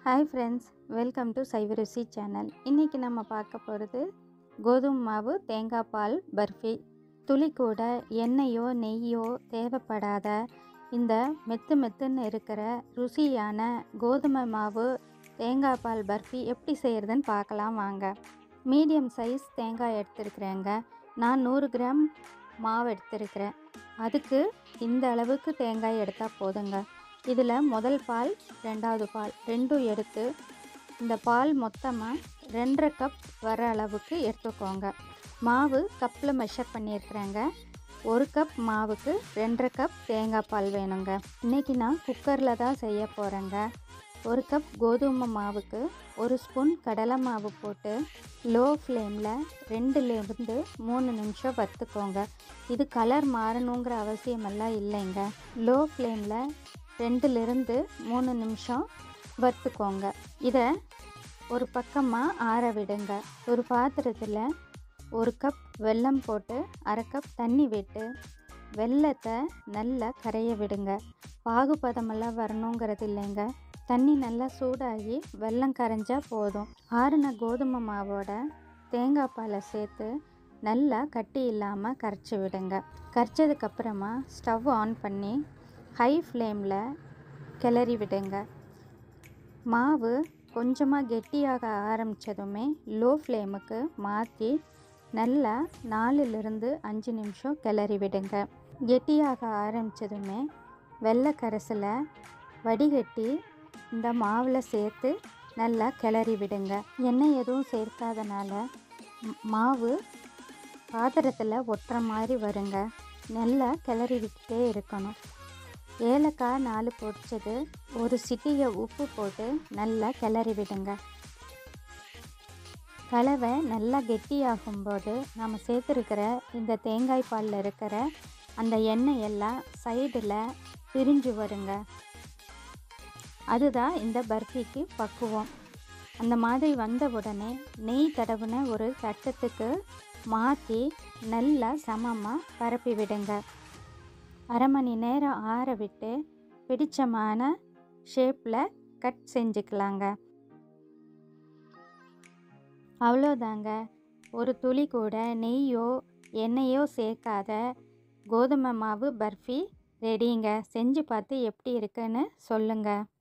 hi friends welcome to Saivarusi channel இன்றைக்கி நம்ம பார்க்க போகிறது கோதுமை மாவு தேங்காய் பால் பர்ஃபி துளி கூட எண்ணெயோ நெய்யோ தேவைப்படாத இந்த மெத்து மெத்துன்னு இருக்கிற ருசியான கோதுமை மாவு தேங்காய் பால் பர்ஃபி எப்படி செய்கிறதுன்னு பார்க்கலாம் வாங்க மீடியம் சைஸ் தேங்காய் எடுத்துருக்குறேங்க நான் நூறு கிராம் மாவு எடுத்திருக்கிறேன் அதுக்கு இந்த அளவுக்கு தேங்காய் எடுத்தால் போதுங்க இதில் முதல் பால் ரெண்டாவது பால் ரெண்டும் எடுத்து இந்த பால் மொத்தமாக ரெண்டரை கப் வர அளவுக்கு எடுத்துக்கோங்க மாவு கப்பில் மெஷர் பண்ணியிருக்கிறேங்க ஒரு கப் மாவுக்கு ரெண்டரை கப் தேங்காய் பால் வேணுங்க இன்றைக்கி நான் குக்கரில் தான் செய்ய போகிறேங்க ஒரு கப் கோதுமை மாவுக்கு ஒரு ஸ்பூன் கடலை மாவு போட்டு லோ ஃப்ளேமில் ரெண்டுலேருந்து மூணு நிமிஷம் வறுத்துக்கோங்க இது கலர் மாறணுங்கிற அவசியமெல்லாம் இல்லைங்க லோ ஃப்ளேமில் ரெண்டுலேருந்து மூணு நிமிஷம் வறுத்துக்கோங்க இதை ஒரு பக்கமாக ஆற விடுங்க ஒரு பாத்திரத்தில் ஒரு கப் வெல்லம் போட்டு அரை கப் தண்ணி விட்டு வெல்லத்தை நல்லா கரைய விடுங்க பாகுபதமெல்லாம் வரணுங்கிறது இல்லைங்க தண்ணி நல்லா சூடாகி வெல்லம் கரைஞ்சா போதும் ஆறின கோதுமை மாவோட தேங்காய் பாலை சேர்த்து நல்லா கட்டி இல்லாமல் கரைச்சி விடுங்க கரைச்சதுக்கப்புறமா ஸ்டவ் ஆன் பண்ணி ஹை ஃப்ளேமில் கிளறி விடுங்க மாவு கொஞ்சமாக கெட்டியாக ஆரம்பித்ததுமே லோ ஃப்ளேமுக்கு மாற்றி நல்லா நாலுலேருந்து அஞ்சு நிமிஷம் கிளறி விடுங்க கெட்டியாக ஆரம்பித்ததுமே வெள்ளை கரைசலை வடிகட்டி இந்த மாவில் சேர்த்து நல்லா கிளறி விடுங்க எண்ணெய் எதுவும் சேர்க்காதனால மாவு பாத்திரத்தில் ஒட்டுற மாதிரி வருங்க நல்லா கிளறி விட்டுட்டே இருக்கணும் ஏலக்காய் நாலு பொடிச்சது ஒரு சிட்டிகை உப்பு போட்டு நல்லா கிளறி விடுங்க கலவை நல்லா கெட்டியாகும்போது நம்ம சேர்த்துருக்கிற இந்த தேங்காய் பாலில் இருக்கிற அந்த எண்ணெய் எல்லாம் சைடில் பிரிஞ்சு வருங்க அதுதான் இந்த பர்ஃபிக்கு பக்குவம் அந்த மாதிரி வந்த உடனே நெய் தடவுன ஒரு தட்டத்துக்கு மாற்றி நல்லா சமமாக பரப்பி விடுங்க அரை மணி நேரம் ஆற விட்டு பிடிச்சமான ஷேப்பில் கட் செஞ்சுக்கலாங்க அவ்வளோதாங்க ஒரு துளி கூட நெய்யோ எண்ணெயோ சேர்க்காத கோதுமை மாவு பர்ஃபி ரெடிங்க செஞ்சு பார்த்து எப்படி இருக்குன்னு சொல்லுங்கள்